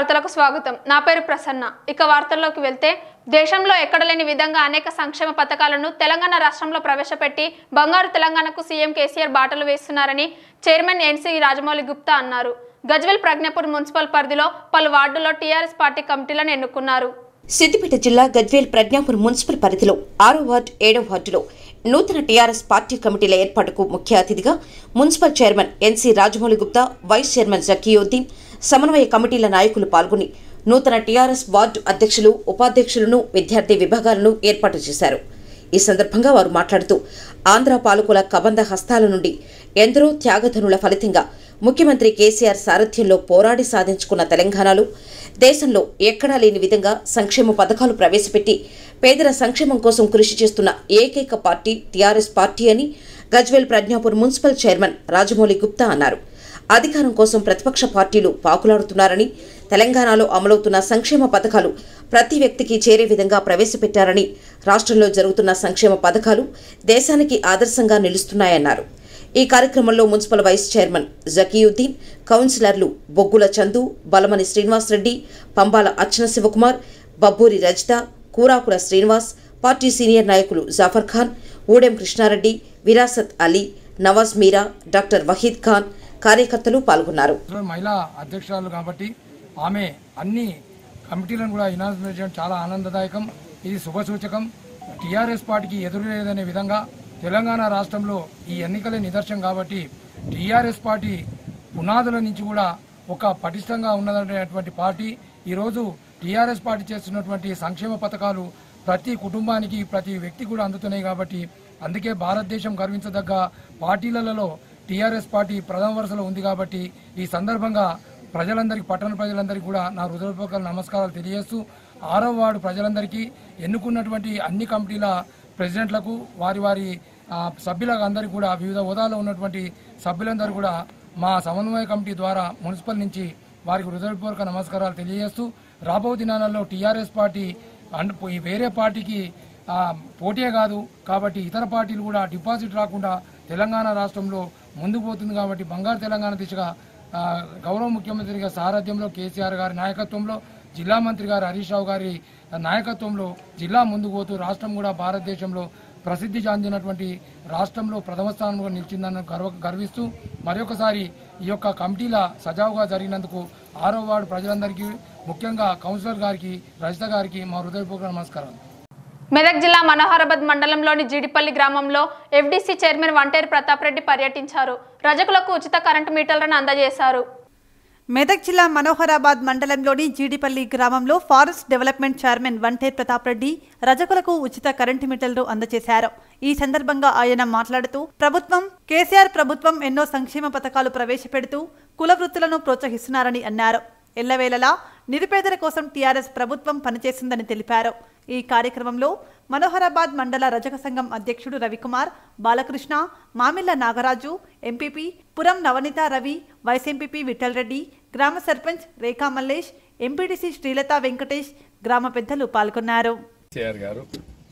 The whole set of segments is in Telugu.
వార్తలకు స్వాగతం నా పేరు ప్రసన్న ఇక వార్తల్లోకి వెళ్తే దేశంలో ఎక్కడ లేని విధంగా అనేక సంక్షేమ పథకాలను తెలంగాణ రాష్ట్రంలో ప్రవేశపెట్టి బంగారు తెలంగాణకు సీఎం కేసీఆర్ బాటలు వేస్తున్నారని చైర్మన్ ఎన్సీ రాజమౌళి గుప్తా అన్నారు గజ్వెల్ ప్రజ్ఞపూర్ మున్సిపల్ పరిధిలో పలు వార్డుల్లో టీఆర్ఎస్ పార్టీ కమిటీలను ఎన్నుకున్నారు సిద్దిపేట జిల్లా గద్వేల్ ప్రజ్ఞాపూర్ మున్సిపల్ పరిధిలో ఆరో వార్డు ఏడో వార్డులో నూతన టీఆర్ఎస్ పార్టీ కమిటీల ఏర్పాటుకు ముఖ్య అతిథిగా municipal chairman NC Rajamouli Gupta vice chairman Zakiuddin సమన్వయ కమిటీల నాయకులు పాల్గొని నూతన టీఆర్ఎస్ వార్డు అధ్యక్షులు ఉపాధ్యక్షులను విద్యార్థి విభాగాలను ఏర్పాటు చేశారు ఈ సందర్భంగా వారు మాట్లాడుతూ ఆంధ్ర పాలకుల కబంధ హస్తాల నుండి ఎందరో త్యాగధనుల ఫలితంగా ముఖ్యమంత్రి కేసీఆర్ సారథ్యంలో పోరాడి సాధించుకున్న తెలంగాణలో దేశంలో ఎక్కడా లేని విధంగా సంక్షేమ పథకాలు ప్రవేశపెట్టి పేదల సంక్షేమం కోసం కృషి చేస్తున్న ఏకైక పార్టీ టీఆర్ఎస్ పార్టీ అని గజ్వేల్ ప్రజ్ఞాపూర్ మున్సిపల్ చైర్మన్ రాజమౌళి గుప్తా అన్నారు అధికారం కోసం ప్రతిపక్ష పార్టీలు పాకులాడుతున్నారని తెలంగాణలో అమలవుతున్న సంక్షేమ పథకాలు ప్రతి వ్యక్తికి చేరే విధంగా ప్రవేశపెట్టారని రాష్ట్రంలో జరుగుతున్న సంక్షేమ పథకాలు దేశానికి ఆదర్శంగా నిలుస్తున్నాయన్నారు ఈ కార్యక్రమంలో మున్సిపల్ వైస్ చైర్మన్ జకీయుద్దీన్ కౌన్సిలర్లు బొగ్గుల చందు బలమని శ్రీనివాసరెడ్డి పంబాల అర్చన శివకుమార్ బబ్బూరి రజిత కూరాకుల శ్రీనివాస్ పార్టీ సీనియర్ నాయకులు జాఫర్ ఖాన్ ఊడెం కృష్ణారెడ్డి విరాసత్ అలీ నవాజ్ మీరా డాక్టర్ వహీద్ ఖాన్ కార్యకర్తలు పాల్గొన్నారు ఈరోజు మహిళా అధ్యక్షురాలు కాబట్టి ఆమె అన్ని కమిటీలను కూడా ఇనాగ్రేట్ చేయడం చాలా ఆనందదాయకం ఇది శుభసూచకం టీఆర్ఎస్ పార్టీకి ఎదురు లేదనే విధంగా తెలంగాణ రాష్ట్రంలో ఈ ఎన్నికలే నిదర్శనం కాబట్టి టీఆర్ఎస్ పార్టీ పునాదుల నుంచి కూడా ఒక పటిష్టంగా ఉన్నదనేటువంటి పార్టీ ఈరోజు టీఆర్ఎస్ పార్టీ చేస్తున్నటువంటి సంక్షేమ పథకాలు ప్రతి కుటుంబానికి ప్రతి వ్యక్తి కూడా అందుతున్నాయి కాబట్టి అందుకే భారతదేశం గర్వించదగ్గ పార్టీలలో టీఆర్ఎస్ పార్టీ ప్రథమ వరుసలో ఉంది కాబట్టి ఈ సందర్భంగా ప్రజలందరికీ పట్టణ ప్రజలందరికీ కూడా నా హృదయపూర్వక నమస్కారాలు తెలియజేస్తూ ఆరో వార్డు ప్రజలందరికీ ఎన్నుకున్నటువంటి అన్ని కమిటీల ప్రెసిడెంట్లకు వారి వారి ఆ, సభ్యులకు అందరికీ కూడా వివిధ హోదాలో ఉన్నటువంటి సభ్యులందరూ కూడా మా సమన్వయ కమిటీ ద్వారా మున్సిపల్ నుంచి వారికి హృదయపూర్వక నమస్కారాలు తెలియజేస్తూ రాబో దినాలలో టీఆర్ఎస్ పార్టీ అండ్ ఈ వేరే పార్టీకి ఆ, పోటీ కాదు కాబట్టి ఇతర పార్టీలు కూడా డిపాజిట్ రాకుండా తెలంగాణ రాష్ట్రంలో ముందుకు పోతుంది కాబట్టి బంగారు తెలంగాణ దిశగా ఆ, గౌరవ ముఖ్యమంత్రిగా సారథ్యంలో కేసీఆర్ గారి నాయకత్వంలో జిల్లా మంత్రి గారు హరీష్ రావు గారి నాయకత్వంలో జిల్లా ముందుకు పోతూ రాష్ట్రం కూడా భారతదేశంలో ప్రసిద్ధి చెందినటువంటి రాష్ట్రంలో ప్రథమ స్థానంలో నిలిచిందని గర్వ గర్విస్తూ మరొకసారి ఈ యొక్క కమిటీల సజావుగా జరిగినందుకు ఆరో వార్డు ప్రజలందరికీ ముఖ్యంగా కౌన్సిలర్ గారికి రజిత గారికి మా హృదయపూర్వక నమస్కారాలు మెదక్ జిల్లా మనోహరాబాద్ మండలంలోని జీడిపల్లి గ్రామంలో ఎఫ్డీసీ చైర్మన్ వంటేరు ప్రతాప్ రెడ్డి పర్యటించారు రజకులకు ఉచిత కరెంటు మీటర్లను అందజేశారు మెదక్ జిల్లా మనోహరాబాద్ మండలంలోని జీడిపల్లి గ్రామంలో forest development chairman Vanter Pratap Reddy రజకులకు ఉచిత కరెంటు మీటర్లు అందజేశారు ఈ సందర్భంగా ఆయన మాట్లాడుతూ ప్రభుత్వం కేసీఆర్ ప్రభుత్వం ఎన్నో సంక్షేమ పథకాలు ప్రవేశపెడుతూ కుల వృత్తులను ప్రోత్సహిస్తున్నారని అన్నారు ఎల్లవేళలా నిరుపేదల కోసం టీఆర్ఎస్ ప్రభుత్వం పనిచేసిందని తెలిపారు ఈ కార్యక్రమంలో మనోహరాబాద్ మండల రజక సంఘం అధ్యక్షుడు Ravikumar Balakrishna Mamilla Nagaraju MPP Puram Navaneetha Ravi vice MPP Vithal Reddy గ్రామ సర్పంచ్ రేఖా మల్లేష్ ఎంపీటీసీ శ్రీలత వెంకటేష్ గ్రామ పెద్దలు పాల్గొన్నారు కేసీఆర్ గారు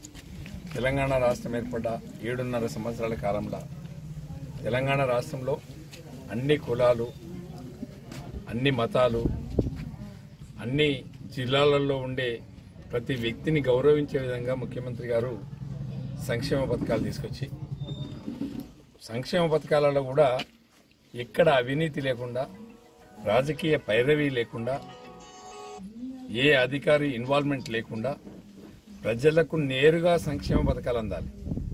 తెలంగాణ రాష్ట్రం ఏర్పడ్డ ఏడున్నర సంవత్సరాల కాలంలో తెలంగాణ రాష్ట్రంలో అన్ని కులాలు అన్ని మతాలు అన్ని జిల్లాలలో ఉండే ప్రతి వ్యక్తిని గౌరవించే విధంగా ముఖ్యమంత్రి గారు సంక్షేమ పథకాలు తీసుకొచ్చి సంక్షేమ పథకాలలో కూడా ఎక్కడ అవినీతి లేకుండా రాజకీయ పైరవీ లేకుండా ఏ అధికారి ఇన్వాల్వ్మెంట్ లేకుండా ప్రజలకు నేరుగా సంక్షేమ పథకాలు అందాలి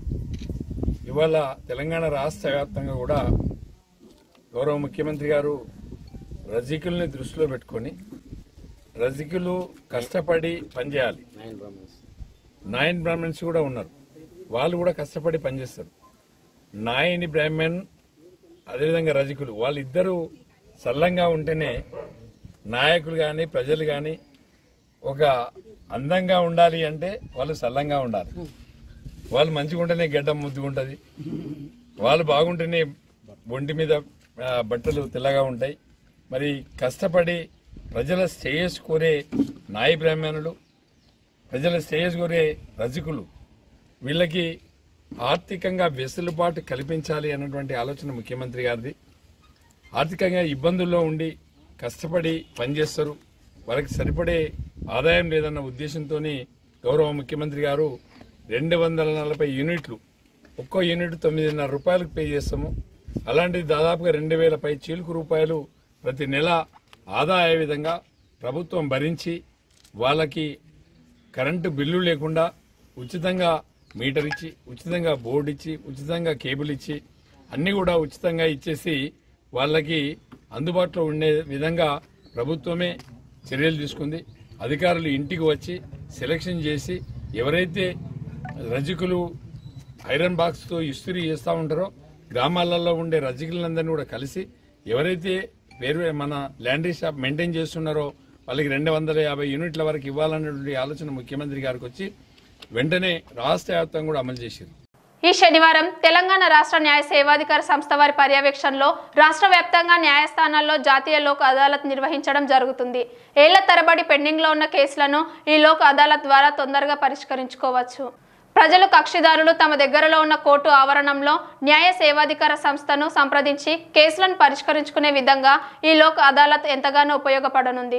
ఇవాళ తెలంగాణ రాష్ట్ర వ్యాప్తంగా కూడా గౌరవ ముఖ్యమంత్రి గారు రజకుల్ని దృష్టిలో పెట్టుకొని రజకులు కష్టపడి పనిచేయాలి నాయన్ బ్రాహ్మణ్స్ కూడా ఉన్నారు వాళ్ళు కూడా కష్టపడి పనిచేస్తారు నాయని బ్రాహ్మణ్ అదేవిధంగా రజకులు వాళ్ళిద్దరూ సల్లంగా ఉంటేనే నాయకులు కానీ ప్రజలు కానీ ఒక అందంగా ఉండాలి అంటే వాళ్ళు సల్లంగా ఉండాలి వాళ్ళు మంచిగా ఉంటేనే గడ్డం ముద్దుగుంటది వాళ్ళు బాగుంటేనే ఒంటి మీద ఆ, బట్టలు తెల్లగా ఉంటాయి మరి కష్టపడి ప్రజల శ్రేయస్సు కోరే నాయ బ్రాహ్మణులు ప్రజల శ్రేయస్సు కోరే రజకులు వీళ్ళకి ఆర్థికంగా వెసులుబాటు కల్పించాలి అన్నటువంటి ఆలోచన ముఖ్యమంత్రి గారిది ఆర్థికంగా ఇబ్బందుల్లో ఉండి కష్టపడి పనిచేస్తారు వాళ్ళకి సరిపడే ఆదాయం లేదన్న ఉద్దేశంతో గౌరవ ముఖ్యమంత్రి గారు రెండు వందల నలభై యూనిట్లు ఒక్కో యూనిట్ తొమ్మిదిన్నర రూపాయలకు పే చేస్తాము అలాంటిది దాదాపుగా రెండు వేల పై చీలుకు రూపాయలు ప్రతి నెల ఆదా అయ్యే విధంగా ప్రభుత్వం భరించి వాళ్ళకి కరెంటు బిల్లు లేకుండా ఉచితంగా మీటర్ ఇచ్చి ఉచితంగా బోర్డు ఇచ్చి ఉచితంగా కేబుల్ ఇచ్చి అన్ని కూడా ఉచితంగా ఇచ్చేసి వాళ్ళకి అందుబాటులో ఉండే విధంగా ప్రభుత్వమే చర్యలు తీసుకుంది అధికారులు ఇంటికి వచ్చి సెలక్షన్ చేసి ఎవరైతే రజకులు ఐరన్ బాక్స్తో ఇస్త్రీ చేస్తూ ఉంటారో గ్రామాలలో ఉండే రజకులందరినీ కూడా కలిసి ఎవరైతే వేరు మన ల్యాండరీ షాప్ మెయింటైన్ చేస్తున్నారో వాళ్ళకి రెండు వందల యాభై యూనిట్ల వరకు ఇవ్వాలన్నటువంటి ఆలోచన ముఖ్యమంత్రి గారికి వచ్చి వెంటనే రాష్ట్ర వ్యాప్తంగా కూడా అమలు చేశారు ఈ శనివారం తెలంగాణ రాష్ట్ర న్యాయ సేవాధికార సంస్థ వారి పర్యవేక్షణలో రాష్ట్ర వ్యాప్తంగా న్యాయస్థానాల్లో జాతీయ లోక్ అదాలత్ నిర్వహించడం జరుగుతుంది ఏళ్ల తరబడి పెండింగ్లో ఉన్న కేసులను ఈ లోక్ అదాలత్ ద్వారా తొందరగా పరిష్కరించుకోవచ్చు ప్రజలు కక్షిదారులు తమ దగ్గరలో ఉన్న కోర్టు ఆవరణంలో న్యాయ సేవాధికార సంస్థను సంప్రదించి కేసులను పరిష్కరించుకునే విధంగా ఈ లోక్ అదాలత్ ఎంతగానో ఉపయోగపడనుంది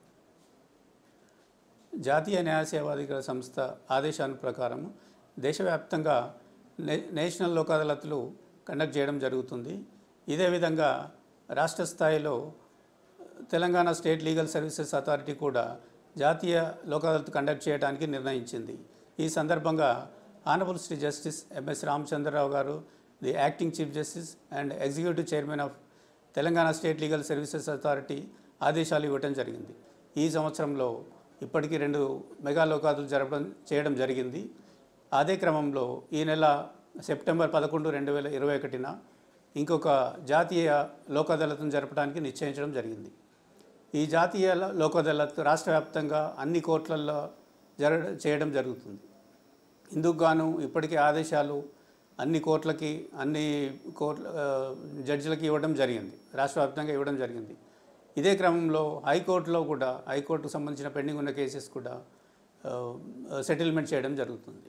జాతీయ న్యాయ సేవాధికార సంస్థ ఆదేశాల ప్రకారం దేశవ్యాప్తంగా నే నేషనల్ లోక్ అదాలత్లు కండక్ట్ చేయడం జరుగుతుంది ఇదే విధంగా రాష్ట్ర స్థాయిలో Telangana state legal services authority కూడా జాతీయ లోక్ అదాలత్ కండక్ట్ చేయడానికి నిర్ణయించింది ఈ సందర్భంగా honourable Shri justice MS Ramachandra Rao garu the acting chief justice and executive chairman of Telangana state legal services authority ఆదేశాలు ఇవ్వడం జరిగింది ఈ సంవత్సరంలో ఇప్పటికీ రెండు మెగా లోకాదులు జరపడం చేయడం జరిగింది అదే క్రమంలో ఈ నెల సెప్టెంబర్ పదకొండు రెండు వేల ఇరవై ఒకటిన ఇంకొక జాతీయ లోక్ అదాలత్ను జరపడానికి నిశ్చయించడం జరిగింది ఈ జాతీయ ల- లోక్ అదాలత్ రాష్ట్ర వ్యాప్తంగా అన్ని కోర్టులలో జర చేయడం జరుగుతుంది ఇందుకు గాను ఇప్పటికే ఆదేశాలు అన్ని కోర్టులకి అన్ని కోర్టుల ఆ, జడ్జిలకి ఇవ్వడం జరిగింది రాష్ట్ర వ్యాప్తంగా ఇవ్వడం జరిగింది ఇదే క్రమంలో హైకోర్టులో కూడా హైకోర్టుకు సంబంధించిన పెండింగ్ ఉన్న కేసెస్ కూడా ఆ, సెటిల్మెంట్ చేయడం జరుగుతుంది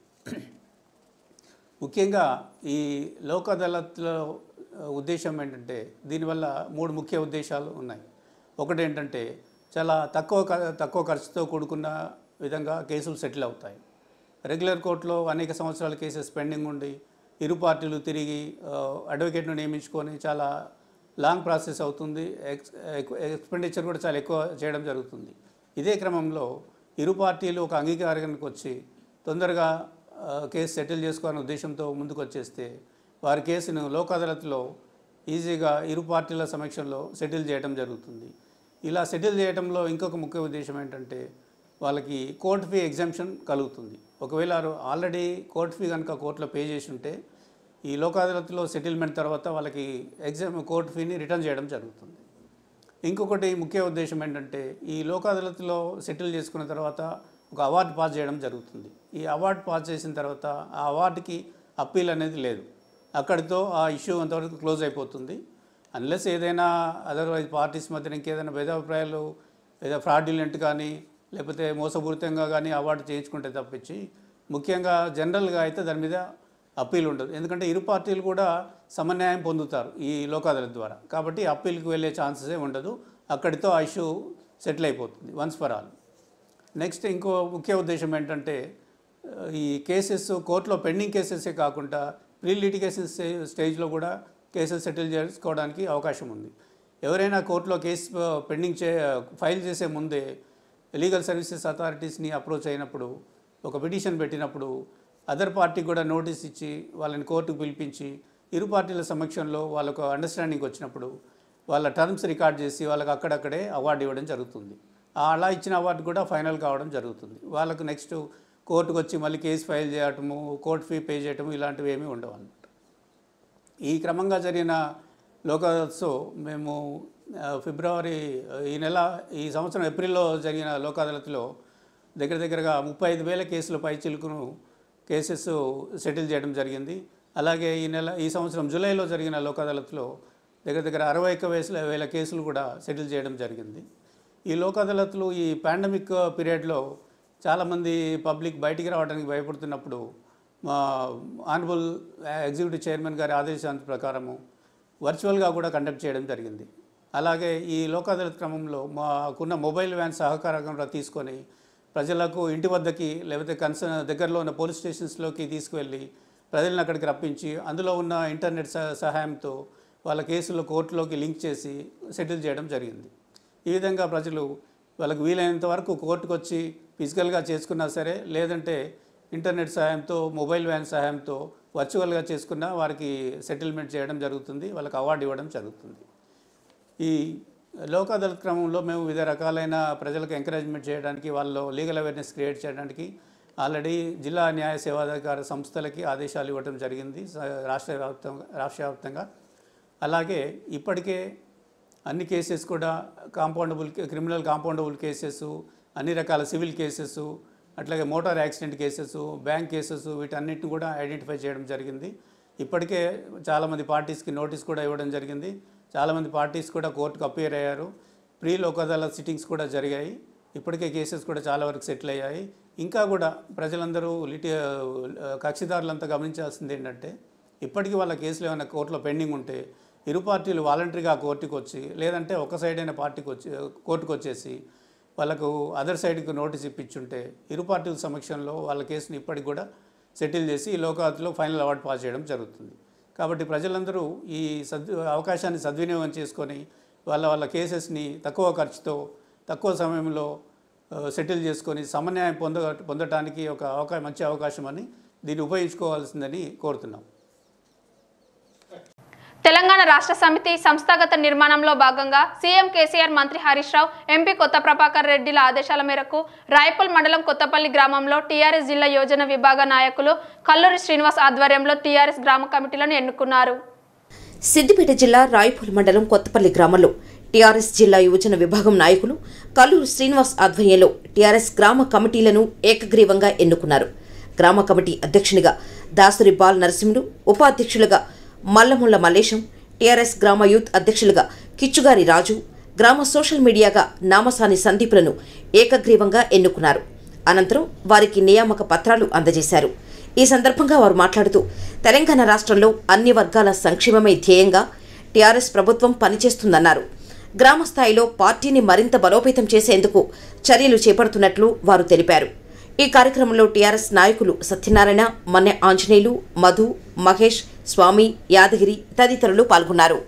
ముఖ్యంగా ఈ లోక్ అదాలత్లో ఆ, ఉద్దేశం ఏంటంటే దీనివల్ల మూడు ముఖ్య ఉద్దేశాలు ఉన్నాయి ఒకటి ఏంటంటే చాలా తక్కువ ఖ- తక్కువ ఖర్చుతో కూడుకున్న విధంగా కేసులు సెటిల్ అవుతాయి రెగ్యులర్ కోర్టులో అనేక సంవత్సరాల కేసెస్ పెండింగ్ ఉండి ఇరు పార్టీలు తిరిగి ఆ, అడ్వకేట్ను నియమించుకొని చాలా లాంగ్ ప్రాసెస్ అవుతుంది ఎక్స్ ఎక్కు- ఎక్స్పెండిచర్ కూడా చాలా ఎక్కువ చేయడం జరుగుతుంది ఇదే క్రమంలో ఇరు పార్టీలు ఒక అంగీకారానికి వచ్చి తొందరగా ఆ, కేసు సెటిల్ చేసుకోవాలనే ఉద్దేశంతో ముందుకు వచ్చేస్తే వారి కేసును లోక్ అదాలత్లో ఈజీగా ఇరు పార్టీల సమక్షంలో సెటిల్ చేయడం జరుగుతుంది ఇలా సెటిల్ చేయడంలో ఇంకొక ముఖ్య ఉద్దేశం ఏంటంటే వాళ్ళకి కోర్ట్ ఫీ ఎగ్జామ్షన్ కలుగుతుంది ఒకవేళ ఆల్రెడీ కోర్ట్ ఫీ కనుక కోర్టులో పే చేసి ఉంటే ఈ లోక్ అదాలత్లో సెటిల్మెంట్ తర్వాత వాళ్ళకి ఎగ్జామ్ కోర్ట్ ఫీని రిటర్న్ చేయడం జరుగుతుంది ఇంకొకటి ముఖ్య ఉద్దేశం ఏంటంటే ఈ లోక్ అదాలత్లో సెటిల్ చేసుకున్న తర్వాత ఒక అవార్డు పాస్ చేయడం జరుగుతుంది ఈ అవార్డు పాస్ చేసిన తర్వాత ఆ అవార్డుకి అప్పీల్ అనేది లేదు అక్కడితో ఆ ఇష్యూ అంతవరకు క్లోజ్ అయిపోతుంది అన్లెస్ ఏదైనా అదర్వైజ్ పార్టీస్ మధ్యన ఇంకేదైనా భేదాభిప్రాయాలు లేదా ఫ్రాడ్యులెంట్ కానీ లేకపోతే మోసపూరితంగా కానీ అవార్డు చేయించుకుంటే తప్పించి ముఖ్యంగా జనరల్గా అయితే దాని మీద అప్పీల్ ఉండదు ఎందుకంటే ఇరు పార్టీలు కూడా సమన్యాయం పొందుతారు ఈ లోక్ అదాలత్ ద్వారా కాబట్టి అప్పీల్కి వెళ్ళే ఛాన్సెసే ఉండదు అక్కడితో ఆ ఇష్యూ సెటిల్ అయిపోతుంది వన్స్ ఫర్ ఆల్ నెక్స్ట్ ఇంకో ముఖ్య ఉద్దేశం ఏంటంటే ఆ, ఈ కేసెస్ కోర్టులో పెండింగ్ కేసెసే కాకుండా ప్రీ లిటిగేషన్ స్టేజ్లో కూడా కేసెస్ సెటిల్ చేసుకోవడానికి అవకాశం ఉంది ఎవరైనా కోర్టులో కేసు ఆ, పెండింగ్ చే ఫైల్ చేసే ముందే లీగల్ సర్వీసెస్ అథారిటీస్ని అప్రోచ్ అయినప్పుడు ఒక పిటిషన్ పెట్టినప్పుడు అదర్ పార్టీకి కూడా నోటీస్ ఇచ్చి వాళ్ళని కోర్టుకు పిలిపించి ఇరు పార్టీల సమక్షంలో వాళ్ళకు అండర్స్టాండింగ్ వచ్చినప్పుడు వాళ్ళ టర్మ్స్ రికార్డ్ చేసి వాళ్ళకి అక్కడక్కడే అవార్డు ఇవ్వడం జరుగుతుంది ఆ అలా ఇచ్చిన అవార్డు కూడా ఫైనల్ కావడం జరుగుతుంది వాళ్ళకు నెక్స్ట్ కోర్టుకు వచ్చి మళ్ళీ కేసు ఫైల్ చేయటము కోర్టు ఫీ పే చేయటము ఇలాంటివి ఏమీ ఉండవు అన్నమాట ఈ క్రమంగా జరిగిన లోకాదాలత్స్లో మేము ఆ, ఫిబ్రవరి ఆ, ఈ నెల ఈ సంవత్సరం ఏప్రిల్లో జరిగిన లోక్ అదాలత్లో దగ్గర దగ్గరగా ముప్పై ఐదు వేల కేసుల పై చిలుకును కేసెస్ సెటిల్ చేయడం జరిగింది అలాగే ఈ నెల ఈ సంవత్సరం జూలైలో జరిగిన లోక్ అదాలత్లో దగ్గర దగ్గర అరవై ఒక్క వేల వేల కేసులు కూడా సెటిల్ చేయడం జరిగింది ఈ లోక్ అదాలత్లు ఈ పాండమిక్ పీరియడ్లో చాలామంది పబ్లిక్ బయటికి రావడానికి భయపడుతున్నప్పుడు మా ఆనరబుల్ ఎగ్జిక్యూటివ్ చైర్మన్ గారి ఆదేశాల ప్రకారము వర్చువల్గా కూడా కండక్ట్ చేయడం జరిగింది అలాగే ఈ లోక్ అదాలత్ క్రమంలో మాకున్న మొబైల్ వ్యాన్ సహకారంగా తీసుకొని ప్రజలకు ఇంటి వద్దకి లేకపోతే కన్సర్న్ దగ్గరలో ఉన్న పోలీస్ స్టేషన్స్లోకి తీసుకువెళ్ళి ప్రజలను అక్కడికి రప్పించి అందులో ఉన్న ఇంటర్నెట్ సహ- సహాయంతో వాళ్ళ కేసులు కోర్టులోకి లింక్ చేసి సెటిల్ చేయడం జరిగింది ఈ విధంగా ప్రజలు వాళ్ళకు వీలైనంత వరకు కోర్టుకు వచ్చి ఫిజికల్గా చేసుకున్నా సరే లేదంటే ఇంటర్నెట్ సహాయంతో మొబైల్ వ్యాన్ సహాయంతో వర్చువల్గా చేసుకున్నా వారికి సెటిల్మెంట్ చేయడం జరుగుతుంది వాళ్ళకి అవార్డు ఇవ్వడం జరుగుతుంది ఈ లోక్ అదాలత్ క్రమంలో మేము వివిధ రకాలైన ప్రజలకు ఎంకరేజ్మెంట్ చేయడానికి వాళ్ళు లీగల్ అవేర్నెస్ క్రియేట్ చేయడానికి ఆల్రెడీ జిల్లా న్యాయ సేవాధికార సంస్థలకి ఆదేశాలు ఇవ్వడం జరిగింది స- రాష్ట్ర వ్యాప్తంగా రాష్ట్ర వ్యాప్తంగా అలాగే ఇప్పటికే అన్ని కేసెస్ కూడా కాంపౌండబుల్ క్రిమినల్ కాంపౌండబుల్ కేసెస్ అన్ని రకాల సివిల్ కేసెస్ అట్లాగే motor accident cases bank cases వీటన్నిటిని కూడా ఐడెంటిఫై చేయడం జరిగింది ఇప్పటికే చాలామంది పార్టీస్కి నోటీస్ కూడా ఇవ్వడం జరిగింది చాలామంది పార్టీస్ కూడా కోర్టుకు అపియర్ అయ్యారు ప్రీ లోక్ అదాలత్ సిట్టింగ్స్ కూడా జరిగాయి ఇప్పటికే కేసెస్ కూడా చాలా వరకు సెటిల్ అయ్యాయి ఇంకా కూడా ప్రజలందరూ లిటి కక్షిదారులంతా గమనించాల్సింది ఏంటంటే ఇప్పటికీ వాళ్ళ కేసులు ఏమైనా కోర్టులో పెండింగ్ ఉంటే ఇరు పార్టీలు వాలంటరీగా కోర్టుకు వచ్చి లేదంటే ఒక సైడ్ అయిన పార్టీకి వచ్చి కోర్టుకు వచ్చేసి వాళ్ళకు అదర్ సైడ్కి నోటీస్ ఇప్పించుంటే ఇరు పార్టీల సమక్షంలో వాళ్ళ కేసుని ఇప్పటికి కూడా సెటిల్ చేసి ఈ లోకావతిలో ఫైనల్ అవార్డు పాస్ చేయడం జరుగుతుంది కాబట్టి ప్రజలందరూ ఈ సద్ అవకాశాన్ని సద్వినియోగం చేసుకొని వాళ్ళ వాళ్ళ కేసెస్ని తక్కువ ఖర్చుతో తక్కువ సమయంలో ఆ, సెటిల్ చేసుకొని సమన్యాయం పొంద పొందటానికి ఒక అవకాశం మంచి అవకాశం అని దీన్ని ఉపయోగించుకోవాల్సిందని కోరుతున్నాం తెలంగాణ రాష్ట్ర సమితి సంస్థాగత నిర్మాణంలో భాగంగా సీఎం కేసీఆర్ మంత్రి హరీష్ రావు ఎంపీ కొత్త ప్రభాకర్ రెడ్డిల ఆదేశాల మేరకు రాయపల్ మండలం కొత్తపల్లి గ్రామంలో టీఆర్ఎస్ జిల్లా యోజన విభాగ నాయకులు కల్లూరి శ్రీనివాస్ ఆధ్వర్యంలో టీఆర్ఎస్ గ్రామ కమిటీలను ఎన్నుకున్నారు సిద్దిపేట జిల్లా రాయపూల్ మండలం కొత్తపల్లి గ్రామంలో టీఆర్ఎస్ జిల్లా యువజన విభాగం నాయకులు కల్లూరు శ్రీనివాస్ ఆధ్వర్యంలో టీఆర్ఎస్ గ్రామ కమిటీలను ఏకగ్రీవంగా ఎన్నుకున్నారు గ్రామ కమిటీ అధ్యక్షునిగా దాసరి బాల్ నరసింహుడు ఉపాధ్యక్షులుగా మల్లముల్ల మల్లేశం టీఆర్ఎస్ గ్రామ యూత్ అధ్యక్షులుగా కిచ్చుగారి రాజు గ్రామ సోషల్ మీడియాగా నామసాని సందీపులను ఏకగ్రీవంగా ఎన్నుకున్నారు అనంతరం వారికి నియామక పత్రాలు అందజేశారు ఈ సందర్భంగా వారు మాట్లాడుతూ తెలంగాణ రాష్ట్రంలో అన్ని వర్గాల సంక్షేమమే ధ్యేయంగా టీఆర్ఎస్ ప్రభుత్వం పనిచేస్తుందన్నారు గ్రామ స్థాయిలో పార్టీని మరింత బలోపేతం చేసేందుకు చర్యలు చేపడుతున్నట్లు వారు తెలిపారు ఈ కార్యక్రమంలో టీఆర్ఎస్ నాయకులు సత్యనారాయణ మన్నె ఆంజనేయులు మధు మహేష్ స్వామి యాదగిరి తదితరులు పాల్గొన్నారు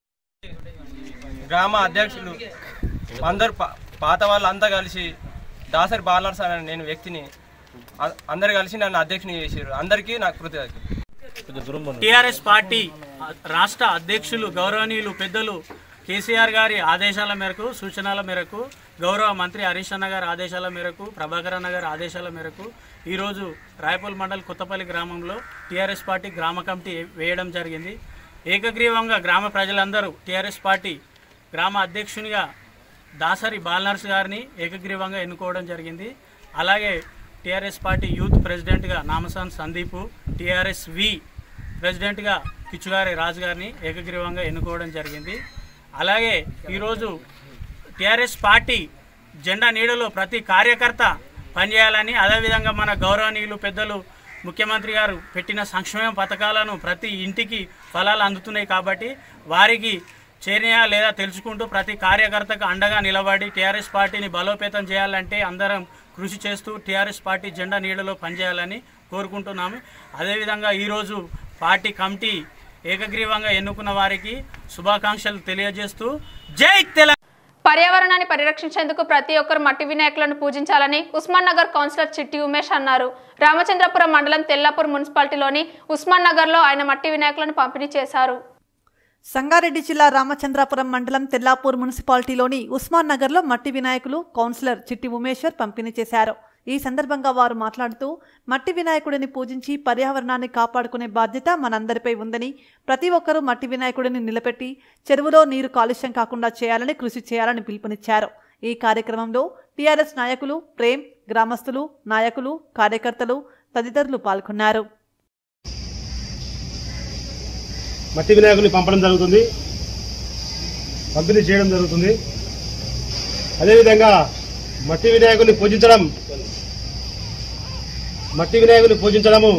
గ్రామ అధ్యక్షులు అందరు పా- పాత వాళ్ళంతా కలిసి దాసరి బాలర్స్ అనే నేను వ్యక్తిని అ- అందరు కలిసి నన్ను అధ్యక్షుని చేసారు అందరికీ నాకు కృతజ్ఞతలు టిఆర్ఎస్ పార్టీ రాష్ట్ర అధ్యక్షులు గౌరవనీయులు పెద్దలు కేసీఆర్ గారి ఆదేశాల మేరకు సూచనల మేరకు గౌరవ మంత్రి హరీష్ అన్న గారి ఆదేశాల మేరకు ప్రభాకర్ అన్న గారి ఆదేశాల మేరకు ఈరోజు రాయపూల్ మండల్ కొత్తపల్లి గ్రామంలో టీఆర్ఎస్ పార్టీ గ్రామ కమిటీ వేయడం జరిగింది ఏకగ్రీవంగా గ్రామ ప్రజలందరూ టీఆర్ఎస్ పార్టీ గ్రామ అధ్యక్షునిగా దాసరి బాలనర్స్ గారిని ఏకగ్రీవంగా ఎన్నుకోవడం జరిగింది అలాగే టీఆర్ఎస్ పార్టీ యూత్ ప్రెసిడెంట్గా నామసాన్ సందీపు టీఆర్ఎస్ వి ప్రెసిడెంట్గా పిచ్చుగారి రాజు గారిని ఏకగ్రీవంగా ఎన్నుకోవడం జరిగింది అలాగే ఈరోజు టీఆర్ఎస్ పార్టీ జెండా నీడలో ప్రతి కార్యకర్త పనిచేయాలని అదేవిధంగా మన గౌరవనీయులు పెద్దలు ముఖ్యమంత్రి గారు పెట్టిన సంక్షేమ పథకాలను ప్రతి ఇంటికి ఫలాలు అందుతున్నాయి కాబట్టి వారికి చేరినయా లేదా తెలుసుకుంటూ ప్రతి కార్యకర్తకు అండగా నిలబడి టీఆర్ఎస్ పార్టీని బలోపేతం చేయాలంటే అందరం కృషి చేస్తూ టీఆర్ఎస్ పార్టీ జెండా నీడలో పనిచేయాలని కోరుకుంటున్నాము అదేవిధంగా ఈరోజు పార్టీ కమిటీ ఏకగ్రీవంగా ఎన్నుకున్న వారికి శుభాకాంక్షలు తెలియజేస్తూ జై తెలంగాణ పర్యావరణాన్ని పరిరక్షించేందుకు ప్రతి ఒక్కరు మట్టి వినాయకులను పూజించాలని ఉస్మాన్ నగర్ కౌన్సిలర్ చిట్టి ఉమేష్ అన్నారు రామచంద్రపురం మండలం తెల్లాపూర్ మున్సిపాలిటీలోని ఉస్మాన్ నగర్లో ఆయన మట్టి వినాయకులను పంపిణీ చేశారు సంగారెడ్డి జిల్లా రామచంద్రాపురం మండలం తెల్లాపూర్ మున్సిపాలిటీలోని ఉస్మాన్ నగర్లో మట్టి వినాయకులు కౌన్సిలర్ చిట్టి ఉమేశ్వర్ పంపిణీ చేశారు ఈ సందర్భంగా వారు మాట్లాడుతూ మట్టి వినాయకుడిని పూజించి పర్యావరణాన్ని కాపాడుకునే బాధ్యత మనందరిపై ఉందని ప్రతి ఒక్కరూ మట్టి వినాయకుడిని నిలబెట్టి చెరువులో నీరు కాలుష్యం కాకుండా చేయాలని కృషి చేయాలని పిలుపునిచ్చారు ఈ కార్యక్రమంలో టీఆర్ఎస్ నాయకులు ప్రేమ్ గ్రామస్తులు నాయకులు కార్యకర్తలు తదితరులు పాల్గొన్నారు మట్టి వినాయకుని పంపడం జరుగుతుంది పంపిణీ చేయడం జరుగుతుంది అదేవిధంగా మట్టి వినాయకుని పూజించడం మట్టి వినాయకుని పూజించడము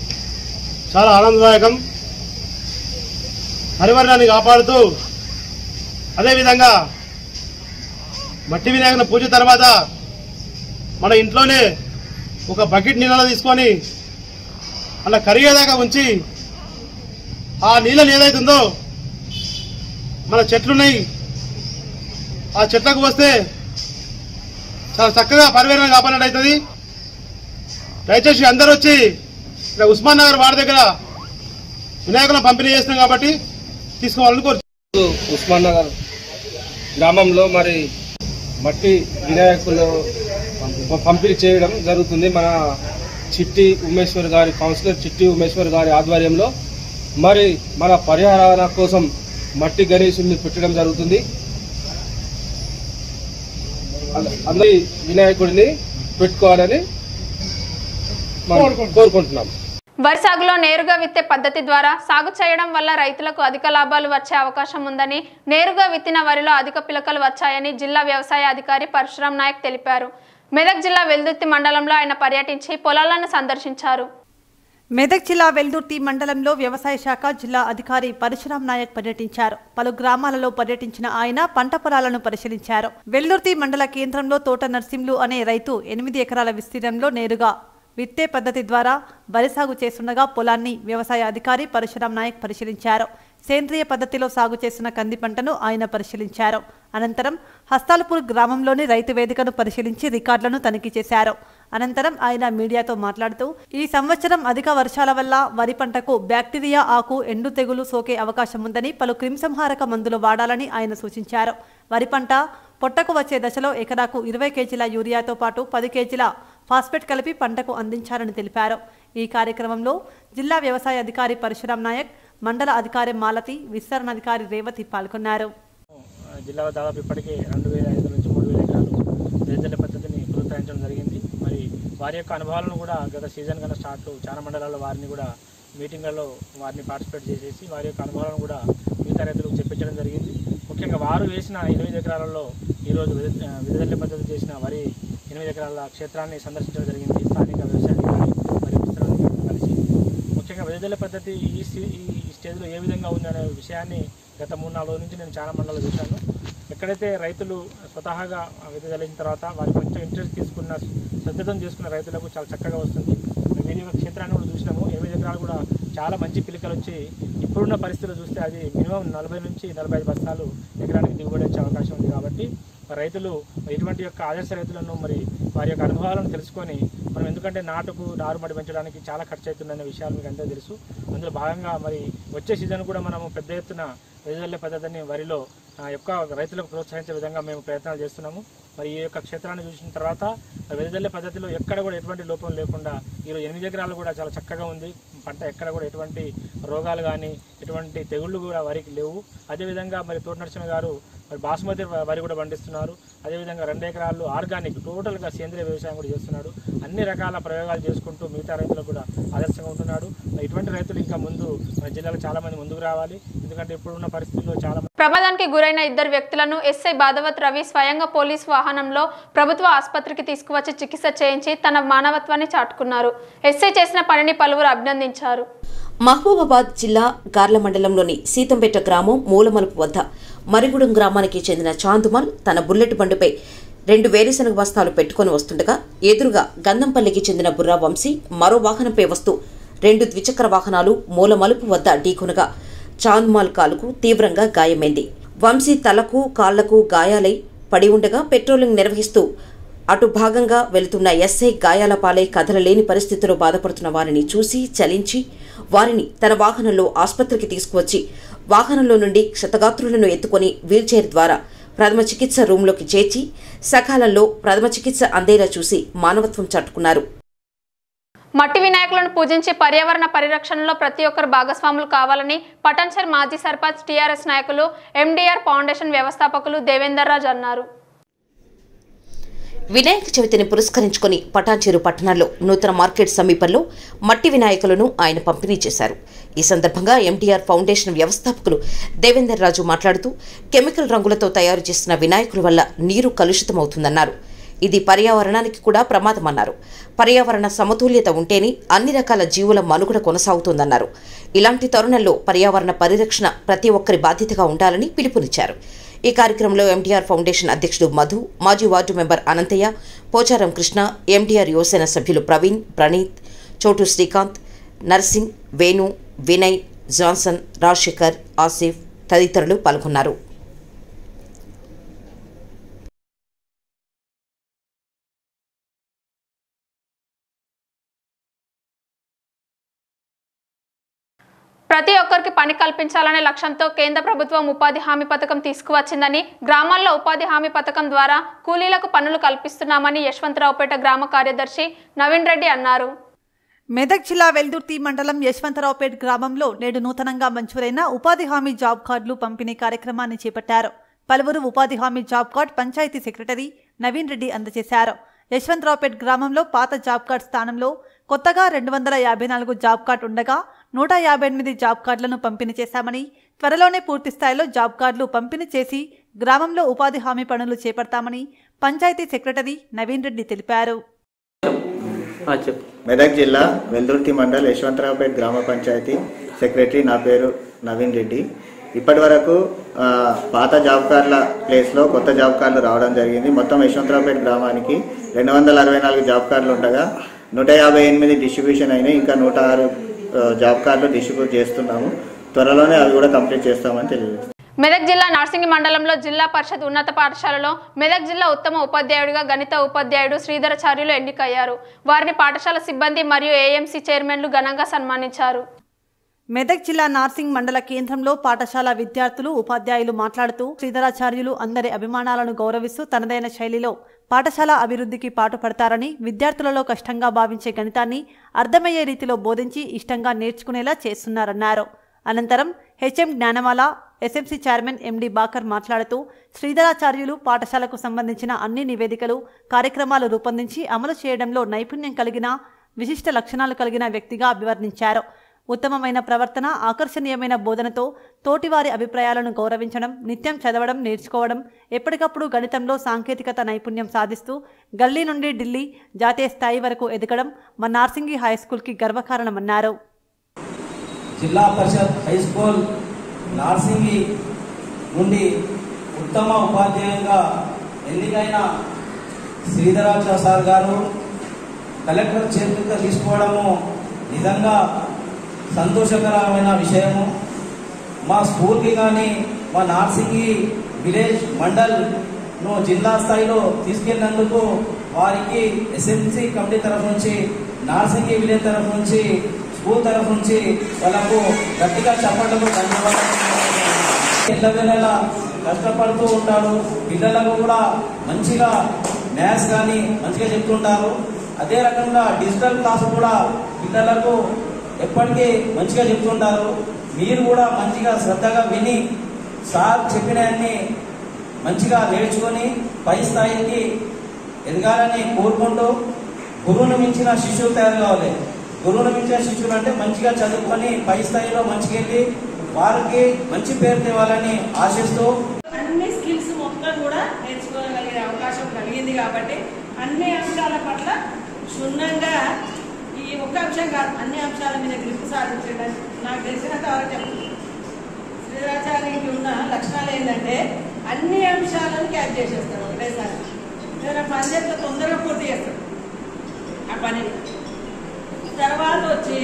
చాలా ఆనందదాయకం పరివర్ణాన్ని కాపాడుతూ అదేవిధంగా మట్టి వినాయకుని పూజ తర్వాత మన ఇంట్లోనే ఒక బకెట్ నీళ్ళలో తీసుకొని అలా కరిగేదాకా ఉంచి ఆ నీళ్ళని ఏదైతుందో మన చెట్లున్నాయి ఆ చెట్లకు వస్తే చాలా చక్కగా పరివేరణ కాపాడినట్టు అవుతుంది దయచేసి అందరూ వచ్చి ఇక్కడ ఉస్మాన్ నగర్ వాడి దగ్గర వినాయకులను పంపిణీ చేస్తున్నాం కాబట్టి తీసుకోవాలని కోరుతున్నాం ఉస్మాన్ నగర్ గ్రామంలో మరి మట్టి వినాయకులు పంపిణీ చేయడం జరుగుతుంది మన చిట్టి ఉమేశ్వర్ గారి కౌన్సిలర్ చిట్టి ఉమేశ్వర్ గారి ఆధ్వర్యంలో మరి మన పరిహారాల కోసం మట్టి గణేశుల్ని పెట్టడం జరుగుతుంది అంద- అందరి వినాయకుడిని పెట్టుకోవాలని మనం కోరుకుంటున్నాం వరి సాగులో నేరుగా విత్తే పద్ధతి ద్వారా సాగు చేయడం వల్ల రైతులకు అధిక లాభాలు వచ్చే అవకాశం ఉందని నేరుగా విత్తిన వరిలో అధిక పిలకలు వచ్చాయని జిల్లా వ్యవసాయ అధికారి పరశురాం నాయక్ తెలిపారు మెదక్ జిల్లా వెల్దుర్తి మండలంలో ఆయన పర్యటించి పొలాలను సందర్శించారు మెదక్ జిల్లా వెల్దుర్తి మండలంలో వ్యవసాయ శాఖ జిల్లా అధికారి పరశురాం నాయక్ పర్యటించారు పలు గ్రామాలలో పర్యటించిన ఆయన పంట పొలాలను పరిశీలించారు వెల్దుర్తి మండల కేంద్రంలో తోట నర్సింలు అనే రైతు ఎనిమిది ఎకరాల విస్తీర్ణంలో నేరుగా విత్తే పద్ధతి ద్వారా వరి సాగు చేస్తుండగా పొలాన్ని వ్యవసాయ అధికారి పరశురాం నాయక్ పరిశీలించారు సేంద్రియ పద్ధతిలో సాగు చేస్తున్న కంది పంటను ఆయన పరిశీలించారు అనంతరం హస్తాలపూర్ గ్రామంలోని రైతు వేదికను పరిశీలించి రికార్డులను తనిఖీ చేశారు అనంతరం ఆయన మీడియాతో మాట్లాడుతూ ఈ సంవత్సరం అధిక వర్షాల వల్ల వరి పంటకు బ్యాక్టీరియా ఆకు ఎండు తెగులు సోకే అవకాశం ఉందని పలు క్రిమిసంహారక మందులు వాడాలని ఆయన సూచించారు వరి పంట పొట్టకు వచ్చే దశలో ఎకరాకు ఇరవై కేజీల యూరియాతో పాటు పది కేజీల ఫాస్ఫేట్ కలిపి పంటకు అందించాలని తెలిపారు ఈ కార్యక్రమంలో జిల్లా వ్యవసాయ అధికారి పరశురాం నాయక్ మండల అధికారి మాలతి విస్తరణ అధికారి రేవతి పాల్గొన్నారు జిల్లాలో దాదాపు ఇప్పటికే రెండు వేల ఐదు నుంచి మూడు వేల ఎకరాలు గిరిజన పద్ధతిని ప్రోత్సహించడం జరిగింది మరి వారి యొక్క అనుభవాలను కూడా గత సీజన్ కన్నా స్టార్ట్ చాలా మండలాల్లో వారిని కూడా మీటింగ్లలో వారిని పార్టిసిపేట్ చేసేసి వారి యొక్క అనుభవాలను కూడా మిగతా రైతులకు చెప్పించడం జరిగింది ముఖ్యంగా వారు వేసిన ఎనిమిది ఎకరాలలో ఈరోజు విడుదల పద్ధతి చేసిన వరి ఎనిమిది ఎకరాల క్షేత్రాన్ని సందర్శించడం జరిగింది స్థానిక వ్యవసాయ అధికారి మరియు విస్తరణ అధికారులు కలిసి ముఖ్యంగా విడుదల పద్ధతి ఈ స్థి- ఈ స్టేజ్లో ఏ విధంగా ఉందనే విషయాన్ని గత మూడు నాలుగు రోజుల నుంచి నేను చాలా మండలు చూశాను ఎక్కడైతే రైతులు స్వతహాగా విడుదలైన తర్వాత వారి కొంచెం ఇంట్రెస్ట్ తీసుకున్న శ్రద్ధతో చేసుకున్న రైతులకు చాలా చక్కగా వస్తుంది వీరి యొక్క క్షేత్రాన్ని కూడా చూసినాము ఎనిమిది ఎకరాలు కూడా చాలా మంచి పిలికలు వచ్చి ఇప్పుడున్న పరిస్థితులు చూస్తే అది మినిమం నలభై నుంచి నలభై ఐదు బస్తాలు ఎకరానికి దిగుబడి వచ్చే అవకాశం ఉంది కాబట్టి మరి రైతులు ఇటువంటి యొక్క ఆదర్శ రైతులను మరి వారి యొక్క అనుభవాలను తెలుసుకొని మనం ఎందుకంటే నాటుకు నారుమడి పెంచడానికి చాలా ఖర్చు అవుతుందనే విషయాలు మీకు అంతా తెలుసు అందులో భాగంగా మరి వచ్చే సీజన్ కూడా మనము పెద్ద ఎత్తున వెదజల్లే పద్ధతిని వరిలో ఆ యొక్క రైతులకు ప్రోత్సహించే విధంగా మేము ప్రయత్నాలు చేస్తున్నాము మరి ఈ యొక్క క్షేత్రాన్ని చూసిన తర్వాత వెదజల్లే పద్ధతిలో ఎక్కడ కూడా ఎటువంటి లోపం లేకుండా ఈరోజు ఎనిమిది ఎకరాలు కూడా చాలా చక్కగా ఉంది పంట ఎక్కడ కూడా ఎటువంటి రోగాలు కానీ ఎటువంటి తెగుళ్ళు కూడా వరికి లేవు అదేవిధంగా మరి తోట నరసింహ గారు మరి బాస్మతి వరి కూడా పండిస్తున్నారు అదేవిధంగా రెండు ఎకరాలు ఆర్గానిక్ టోటల్గా సేంద్రియ వ్యవసాయం కూడా చేస్తున్నాడు అన్ని రకాల ప్రయోగాలు చేసుకుంటూ మిగతా రైతులకు కూడా ఆదర్శంగా ఉంటున్నాడు మరి ఇటువంటి రైతులు ఇంకా ముందు మన జిల్లాలో చాలా మంది ముందుకు రావాలి ఎందుకంటే ఇప్పుడున్న పరిస్థితుల్లో చాలా మంది ప్రమాదానికి గురైన ఇద్దరు వ్యక్తులను ఎస్ఐ బాధవత్ రవి స్వయంగా పోలీస్ వాహనంలో ప్రభుత్వ ఆసుపత్రికి తీసుకువచ్చి చికిత్స చేయించి తన మానవత్వాన్ని చాటుకున్నారు ఎస్ఐ చేసిన పనిని పలువురు అభినందించారు మహబూబాబాద్ జిల్లా గార్ల మండలంలోని సీతంపేట గ్రామం మూలమలుపు వద్ద మరిగూడెం గ్రామానికి చెందిన చాందుమల్ తన బుల్లెట్ బండిపై రెండు వేరుశనగ బస్తాలు పెట్టుకొని వస్తుండగా ఎదురుగా గంధంపల్లికి చెందిన బుర్రా వంశీ మరో వాహనంపై వస్తూ రెండు ద్విచక్ర వాహనాలు మూలమలుపు వద్ద ఢీకొనగా చాంద్మాల్ కాలుకు తీవ్రంగా గాయమైంది వంశీ తలకు కాళ్లకు గాయాలై పడి ఉండగా పెట్రోలింగ్ నిర్వహిస్తూ అటు భాగంగా వెళుతున్న ఎస్ఐ గాయాల పాలై కదలలేని పరిస్థితిలో బాధపడుతున్న వారిని చూసి చలించి వారిని తన వాహనంలో ఆసుపత్రికి తీసుకువచ్చి వాహనంలో నుండి క్షతగాత్రులను ఎత్తుకొని వీల్చైర్ ద్వారా ప్రథమ చికిత్స రూంలోకి చేర్చి సకాలంలో ప్రథమ చికిత్స అందేలా చూసి మానవత్వం చాటుకున్నారు మట్టి వినాయకులను పూజించి పర్యావరణ పరిరక్షణలో ప్రతి ఒక్కరు భాగస్వాములు కావాలని పటాన్చర్ మాజీ సర్పంచ్ టీఆర్ఎస్ నాయకులు ఎండీఆర్ ఫౌండేషన్ వ్యవస్థాపకులు దేవేందర్ రాజ్ అన్నారు వినాయక చవితిని పురస్కరించుకుని పటాన్చెరు పట్టణంలో నూతన మార్కెట్ సమీపంలో మట్టి వినాయకులను ఆయన పంపిణీ చేశారు ఈ సందర్భంగా ఎంటీఆర్ ఫౌండేషన్ వ్యవస్థాపకులు దేవేందర్ రాజు మాట్లాడుతూ కెమికల్ రంగులతో తయారు చేసిన వినాయకుల వల్ల నీరు కలుషితమవుతుందన్నారు ఇది పర్యావరణానికి కూడా ప్రమాదమన్నారు పర్యావరణ సమతుల్యత ఉంటేనే అన్ని రకాల జీవుల మనుగడ కొనసాగుతుందన్నారు ఇలాంటి తరుణంలో పర్యావరణ పరిరక్షణ ప్రతి ఒక్కరి బాధ్యతగా ఉండాలని పిలుపునిచ్చారు ఈ కార్యక్రమంలో ఎంటీఆర్ ఫౌండేషన్ అధ్యక్షుడు మధు మాజీ వార్డు మెంబర్ అనంతయ్య పోచారం కృష్ణ ఎంటీఆర్ యువసేన సభ్యులు ప్రవీణ్ ప్రణీత్ చోటు శ్రీకాంత్ నర్సింగ్ వేణు వినయ్ జాన్సన్ రాజశేఖర్ ఆసిఫ్ తదితరులు పాల్గొన్నారు ప్రతి ఒక్కరికి పని కల్పించాలనే లక్ష్యంతో కేంద్ర ప్రభుత్వం ఉపాధి హామీ పథకం తీసుకువచ్చిందని గ్రామాల్లో ఉపాధి హామీ పథకం ద్వారా కూలీలకు పనులు కల్పిస్తున్నామని యశ్వంతరావుపేట గ్రామ కార్యదర్శి నవీన్ రెడ్డి అన్నారు మెదక్ జిల్లా వెల్దుర్తి మండలం యశ్వంతరావుపేట్ గ్రామంలో నేడు నూతనంగా మంజూరైన ఉపాధి హామీ జాబ్ కార్డులు పంపిణీ కార్యక్రమాన్ని చేపట్టారు పలువురు ఉపాధి హామీ job card panchayat secretary Naveen Reddy అందజేశారు యశ్వంతరావుపేట్ గ్రామంలో పాత జాబ్ కార్డ్ స్థానంలో కొత్తగా రెండు వందల యాభై నాలుగు జాబ్ కార్డు ఉండగా నూట యాభై ఎనిమిది జాబ్ కార్డులను పంపిణీ చేశామని త్వరలోనే పూర్తి స్థాయిలో జాబ్ కార్డులు పంపిణీ చేసి గ్రామంలో ఉపాధి హామీ పనులు చేపడతామని పంచాయతీ సెక్రటరీ నవీన్ రెడ్డి తెలిపారు మెదక్ జిల్లా వెల్దుర్తి మండల్ యశ్వంతరావుపేట్ గ్రామ పంచాయతీ సెక్రటరీ నా పేరు నవీన్ రెడ్డి ఇప్పటి వరకు ఆ, పాత జాబ్ కార్డుల ప్లేస్లో కొత్త జాబ్ కార్డులు రావడం జరిగింది మొత్తం యశ్వంతరావుపేట్ గ్రామానికి రెండు వందల అరవై నాలుగు జాబ్ కార్డులు ఉండగా నూట యాభై ఎనిమిది డిస్ట్రిబ్యూషన్ అయినాయి ఇంకా నూట ఆరు ఆ, జాబ్ కార్డులు డిస్ట్రిబ్యూట్ చేస్తున్నాము త్వరలోనే అవి కూడా కంప్లీట్ చేస్తామని తెలియజేస్తాం మెదక్ జిల్లా నార్సింగి మండలంలో జిల్లా పరిషత్ ఉన్నత పాఠశాలలో మెదక్ జిల్లా ఉత్తమ ఉపాధ్యాయుడిగా గణిత ఉపాధ్యాయుడు శ్రీధరాచార్యులు ఎన్నికయ్యారు వారిని పాఠశాల సిబ్బంది మరియు ఏఎంసీ చైర్మన్లు ఘనంగా సన్మానించారు మెదక్ జిల్లా నార్సింగ్ మండల కేంద్రంలో పాఠశాల విద్యార్థులు ఉపాధ్యాయులు మాట్లాడుతూ శ్రీధరాచార్యులు అందరి అభిమానాలను గౌరవిస్తూ తనదైన శైలిలో పాఠశాల అభివృద్ధికి పాటుపడతారని విద్యార్థులలో కష్టంగా భావించే గణితాన్ని అర్థమయ్యే రీతిలో బోధించి ఇష్టంగా నేర్చుకునేలా చేస్తున్నారన్నారు అనంతరం HM Gnanamala SMC chairman MD Baqar మాట్లాడుతూ శ్రీధరాచార్యులు పాఠశాలకు సంబంధించిన అన్ని నివేదికలు కార్యక్రమాలు రూపొందించి అమలు చేయడంలో నైపుణ్యం కలిగిన విశిష్ట లక్షణాలు కలిగిన వ్యక్తిగా అభివర్ణించారు ఉత్తమమైన ప్రవర్తన ఆకర్షణీయమైన బోధనతో తోటివారి అభిప్రాయాలను గౌరవించడం నిత్యం చదవడం నేర్చుకోవడం ఎప్పటికప్పుడు గణితంలో సాంకేతికత నైపుణ్యం సాధిస్తూ గల్లీ నుండి ఢిల్లీ జాతీయ స్థాయి వరకు ఎదగడం మా నార్సింగి హై స్కూల్కి గర్వకారణమన్నారు జిల్లా పరిషత్ హై స్కూల్ నార్సింగి నుండి ఉత్తమ ఉపాధ్యాయులుగా ఎన్నికైన శ్రీధరాచార్య సార్ గారు కలెక్టర్ చేతులతో తీసుకోవడము నిజంగా సంతోషకరమైన విషయము మా స్కూల్కి కానీ మా నార్సింగి విలేజ్ మండల్ను జిల్లా స్థాయిలో తీసుకెళ్ళినందుకు వారికి ఎస్ఎంసీ కమిటీ తరఫు నుంచి నార్సింగి విలేజ్ తరఫు నుంచి స్కూల్ తరఫు నుంచి వాళ్ళకు గట్టిగా చెప్పటము ధన్యవాదాలు ఎల్లవేళలా కష్టపడుతూ ఉంటారు పిల్లలకు కూడా మంచిగా మ్యాథ్స్ కానీ మంచిగా చెప్తుంటారు అదే రకంగా డిజిటల్ క్లాస్ కూడా పిల్లలకు ఎప్పటికీ మంచిగా చెప్తుంటారు మీరు కూడా మంచిగా శ్రద్ధగా విని సార్ చెప్పినవన్నీ మంచిగా నేర్చుకొని పై స్థాయికి ఎదగాలని కోరుకుంటూ గురువును మించిన శిష్యులు తయారు కావాలి గురువును మించిన శిష్యులు అంటే మంచిగా చదువుకొని పై స్థాయిలో మంచిగా వెళ్ళి వారికి మంచి పేరు తేవాలని ఆశిస్తూ అన్ని స్కిల్స్ మొత్తం కూడా నేర్చుకోగలిగే అవకాశం కలిగింది కాబట్టి అన్ని అంశాల పట్ల క్షుణ్ణంగా ఈ ఒక్క అంశం కాదు అన్ని అంశాల మీద గ్రిప్ సాధించడం నాకు తెలిసినంత వరకు చెప్తుంది శ్రీరాచార్యకి ఉన్న లక్షణాలు ఏంటంటే అన్ని అంశాలను క్యాచ్ చేసేస్తాడు ఒకటేసారి ఏదైనా పని చేస్తే తొందరగా పూర్తి చేస్తాడు ఆ పని తర్వాత వచ్చి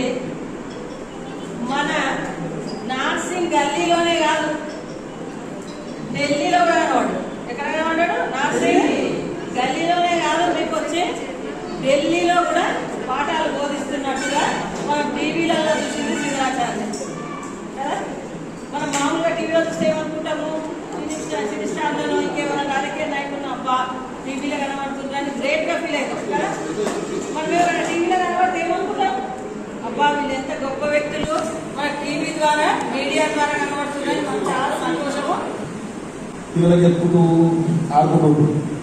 మన నార్సింగ్ గల్లీలోనే కాదు ఢిల్లీలో కనబడు ఎక్కడ కనబడ్డాడు నార్సింగ్ గల్లీలోనే కాదు మీకు వచ్చి ఢిల్లీలో కూడా పాఠాలు బోధిస్తున్నట్టుగా మనం టీవీలలో చూసింది శ్రీరాచార్య కదా మనం మామూలుగా టీవీలో చూస్తే ఏమనుకుంటాము సిటీ స్టార్లలో ఇంకేమైనా రాజకీయ నాయకులు అబ్బా టీవీలో కనబడుతుందని గ్రేట్ గా ఫీల్ అవుతాం కదా మనం ఎవరైనా టీవీలో కనబడితే ఏమనుకుంటాం అబ్బా వీళ్ళు ఎంత గొప్ప వ్యక్తులు మన టీవీ ద్వారా మీడియా ద్వారా కనబడుతున్నారని మనం చాలా సంతోషము పిల్లలకి చెప్పుకుంటూ ఆడుకుంటూ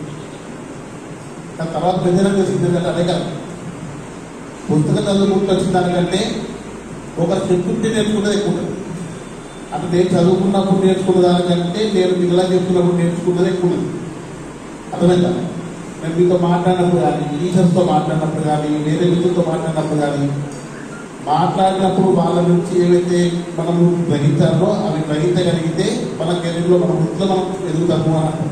దాని తర్వాత ప్రజలకు చేసింది అదే కాదు పుస్తకం చదువుకుంటూ వచ్చిన దానికంటే ఒకరు చెప్తుంటే నేర్చుకున్నది ఎక్కువ ఉంటుంది అంటే నేను చదువుకున్నప్పుడు నేర్చుకున్న దానికంటే నేను పిల్లలకు చెప్తున్నప్పుడు నేర్చుకున్నది ఎక్కువ ఉంటుంది అర్థమైందా నేను మీతో మాట్లాడినప్పుడు కానీ టీచర్స్తో మాట్లాడినప్పుడు కానీ వేరే వ్యక్తులతో మాట్లాడినప్పుడు కానీ మాట్లాడినప్పుడు వాళ్ళ నుంచి ఏవైతే మనము గ్రహించాలో అవి గ్రహించగలిగితే మన కెరీర్లో మన వృత్తిలో మనం ఎదుగుతాము అని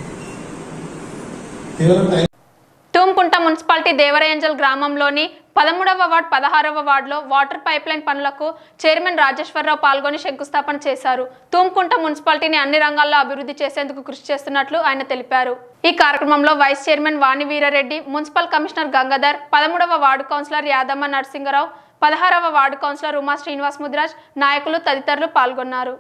కేవలం టైం తూంకుంట మున్సిపాలిటీ దేవరయంజల్ గ్రామంలోని పదమూడవ వార్డ్ పదహారవ వార్డులో వాటర్ పైప్ లైన్ పనులకు చైర్మన్ రాజేశ్వరరావు పాల్గొని శంకుస్థాపన చేశారు తూంకుంట మున్సిపాలిటీని అన్ని రంగాల్లో అభివృద్ధి చేసేందుకు కృషి చేస్తున్నట్లు ఆయన తెలిపారు ఈ కార్యక్రమంలో vice chairman Vani Veera Reddy municipal commissioner Gangadhar పదమూడవ వార్డు కౌన్సిలర్ యాదమ్మ నరసింగరావు పదహారవ వార్డు కౌన్సిలర్ ఉమా శ్రీనివాస్ ముదిరాజ్ నాయకులు తదితరులు పాల్గొన్నారు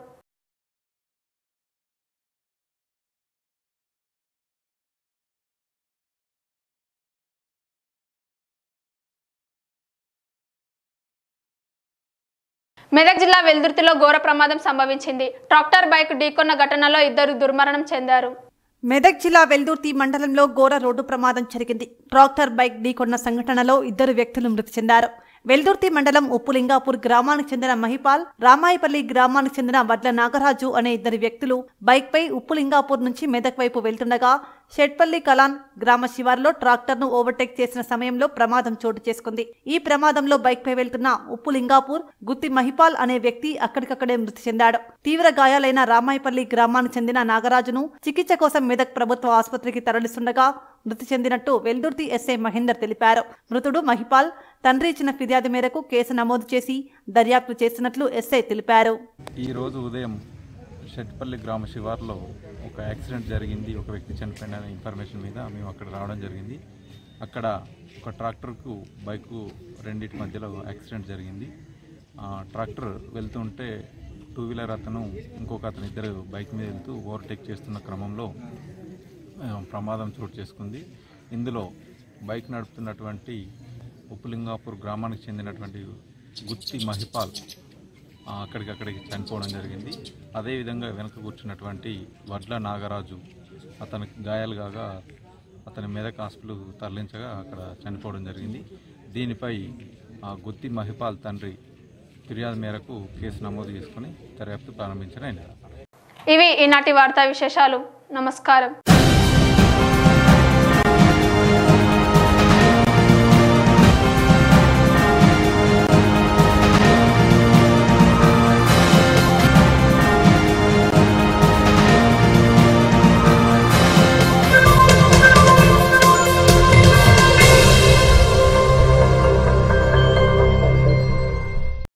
మెదక్ జిల్లా వెల్దుర్తిలో ఘోర ప్రమాదం సంభవించింది ట్రాక్టర్ బైక్ ఢీకొన్న ఘటనలో ఇద్దరు దుర్మరణం చెందారు మెదక్ జిల్లా వెల్దుర్తి మండలంలో ఘోర రోడ్డు ప్రమాదం జరిగింది ట్రాక్టర్ బైక్ ఢీకొన్న సంఘటనలో ఇద్దరు వ్యక్తులు మృతి చెందారు వెల్దుర్తి మండలం ఉప్పులింగాపూర్ గ్రామానికి చెందిన మహిపాల్ రామాయపల్లి గ్రామానికి చెందిన వడ్ల నాగరాజు అనే ఇద్దరు వ్యక్తులు బైక్ పై ఉప్పులింగాపూర్ నుంచి మెదక్ వైపు వెళ్తుండగా షెట్పల్లి కలాన్ గ్రామ శివారులో ట్రాక్టర్ను ఓవర్టేక్ చేసిన సమయంలో ప్రమాదం చోటు చేసుకుంది ఈ ప్రమాదంలో బైక్ పై వెళ్తున్న ఉప్పులింగాపూర్ గుత్తి మహిపాల్ అనే వ్యక్తి అక్కడికక్కడే మృతి చెందాడు తీవ్ర గాయాలైన రామాయపల్లి గ్రామానికి చెందిన నాగరాజును చికిత్స కోసం మెదక్ ప్రభుత్వ ఆసుపత్రికి తరలిస్తుండగా మృతి చెందినట్టు వెల్దుర్తి ఎస్ఐ మహేందర్ తెలిపారు మృతుడు మహిపాల్ తండ్రి ఇచ్చిన ఫిర్యాదు మేరకు కేసు నమోదు చేసి దర్యాప్తు చేస్తున్నట్లు ఎస్ఐ తెలిపారు ఈ రోజు ఉదయం షెట్పల్లి గ్రామ శివార్లో ఒక యాక్సిడెంట్ జరిగింది ఒక వ్యక్తి చనిపోయిన ఇన్ఫర్మేషన్ మీద మేము అక్కడ రావడం జరిగింది అక్కడ ఒక ట్రాక్టర్కు బైకు రెండింటి మధ్యలో యాక్సిడెంట్ జరిగింది ఆ ట్రాక్టర్ వెళ్తుంటే టూ వీలర్ అతను ఇంకొక అతను ఇద్దరు బైక్ మీద వెళ్తూ ఓవర్టేక్ చేస్తున్న క్రమంలో ఆ, ప్రమాదం చోటు చేసుకుంది ఇందులో బైక్ నడుపుతున్నటువంటి ఉప్పులింగాపూర్ గ్రామానికి చెందినటువంటి గుత్తి మహిపాల్ ఆ, అక్కడికక్కడికి చనిపోవడం జరిగింది అదేవిధంగా వెనక కూర్చున్నటువంటి వడ్ల నాగరాజు అతనికి గాయాలు కాగా అతని మెదక్ హాస్పిటల్ తరలించగా అక్కడ చనిపోవడం జరిగింది దీనిపై ఆ గుత్తి మహిపాల్ తండ్రి ఫిర్యాదు మేరకు కేసు నమోదు చేసుకుని దర్యాప్తు ప్రారంభించిన ఆయన ఇవి ఈనాటి వార్తా విశేషాలు నమస్కారం